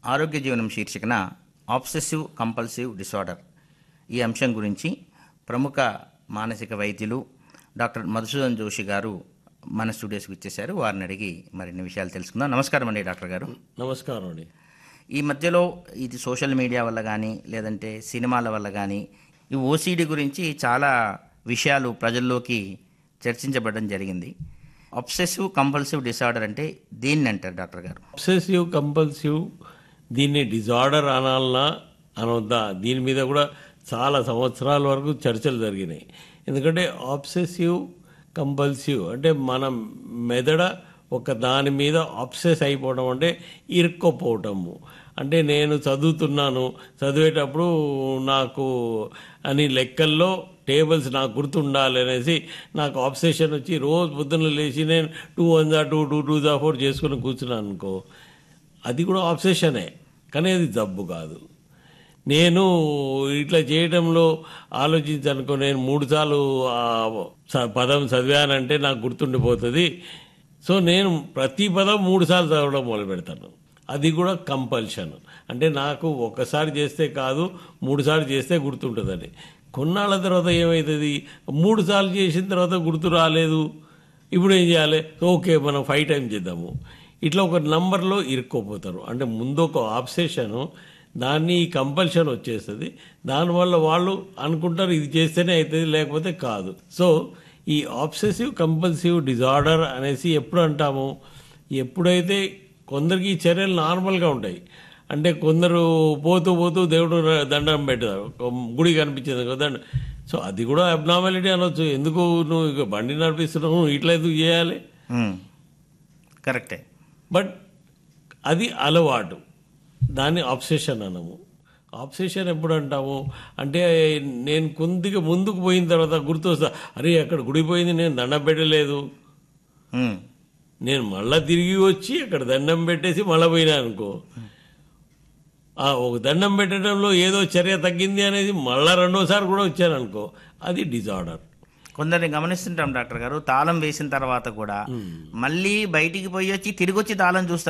ఆరోగ్య జీవనం శీర్షికన ఆబ్సెసివ్ కంపల్సివ్ డిసార్డర్ ఈ అంశం గురించి ప్రముఖ మానసిక వైద్యులు డాక్టర్ మధుసూదన్ జోషి గారు మన స్టూడియోస్కి ఇచ్చేశారు వారిని అడిగి మరిన్ని విషయాలు తెలుసుకుందాం నమస్కారం అండి డాక్టర్ గారు నమస్కారం అండి ఈ మధ్యలో ఇది సోషల్ మీడియా వల్ల కానీ లేదంటే సినిమాల వల్ల కానీ ఈ ఓసీడీ గురించి చాలా విషయాలు ప్రజల్లోకి చర్చించబడడం జరిగింది అబ్సెసివ్ కంపల్సివ్ డిసార్డర్ అంటే దేన్ని అంటారు డాక్టర్ గారు అబ్సెసివ్ కంపల్సివ్ దీన్ని డిజార్డర్ అనాలనా అనొద్దా దీని మీద కూడా చాలా సంవత్సరాల వరకు చర్చలు జరిగినాయి ఎందుకంటే ఆబ్సెసివ్ కంపల్సివ్ అంటే మన మెదడ ఒక దాని మీద ఆబ్సెస్ అయిపోవడం అంటే ఇరుక్కోపోవటము అంటే నేను చదువుతున్నాను చదివేటప్పుడు నాకు అని లెక్కల్లో టేబుల్స్ నాకు గుర్తుండాలి అనేసి నాకు ఆబ్సెషన్ వచ్చి రోజు పొద్దున్న లేచి నేను టూ వన్ జా టూ టూ టూ జా ఫోర్ చేసుకుని కూర్చున్నాను అనుకో అది కూడా ఆబ్సెషనే కానీ అది జబ్బు కాదు నేను ఇట్లా చేయడంలో ఆలోచించనుకో నేను మూడు సార్లు ఆ స- పదం చదివానంటే నాకు గుర్తుండిపోతుంది సో నేను ప్రతి పదం మూడు సార్లు చదవడం మొదలు పెడతాను అది కూడా కంపల్షన్ అంటే నాకు ఒక్కసారి చేస్తే కాదు మూడు సార్లు చేస్తే గుర్తుంటుందని కొన్నాళ్ళ తర్వాత ఏమవుతుంది మూడు సార్లు చేసిన తర్వాత గుర్తు రాలేదు ఇప్పుడు ఏం చేయాలి ఓకే మనం ఫైవ్ టైం చేద్దాము ఇట్లా ఒక నంబర్లో ఇరుక్కోపోతారు అంటే ముందు ఒక ఆబ్సెషన్ దాన్ని కంపల్షన్ వచ్చేస్తుంది దానివల్ల వాళ్ళు అనుకుంటారు ఇది చేస్తేనే అవుతుంది లేకపోతే కాదు సో ఈ ఆబ్సెసివ్ కంపల్సివ్ డిజార్డర్ అనేసి ఎప్పుడు అంటాము ఎప్పుడైతే కొందరికి ఈ చర్యలు నార్మల్గా ఉంటాయి అంటే కొందరు పోతూ పోతూ దేవుడు దండం పెడతారు ఒక గుడి కనిపించింది కదా దండం సో అది కూడా అబ్నార్మాలిటీ అనొచ్చు ఎందుకు నువ్వు ఇక బండి నడిపిస్తున్నావు ఇట్లా ఎందుకు చేయాలి మ్మ్. కరెక్టే బట్ అది అలవాటు దాన్ని ఆబ్సెషన్ అనము ఆబ్సెషన్ ఎప్పుడు అంటాము అంటే నేను కొద్దిగా ముందుకు పోయిన తర్వాత గుర్తొస్తా అరే అక్కడ గుడి పోయింది నేను దండం పెట్టలేదు మ్మ్. నేను మళ్ళా తిరిగి వచ్చి అక్కడ దండం పెట్టేసి మళ్ళీ పోయినా అనుకో ఆ ఒక దండం పెట్టడంలో ఏదో చర్య తగ్గింది అనేది మళ్ళా రెండోసారి కూడా వచ్చాను అనుకో అది డిజార్డర్ కొందరిని గమనిస్తుంటాం డాక్టర్ గారు తాళం వేసిన తర్వాత కూడా మళ్ళీ బయటికి పోయి వచ్చి తిరిగి వచ్చి తాళం చూస్తారు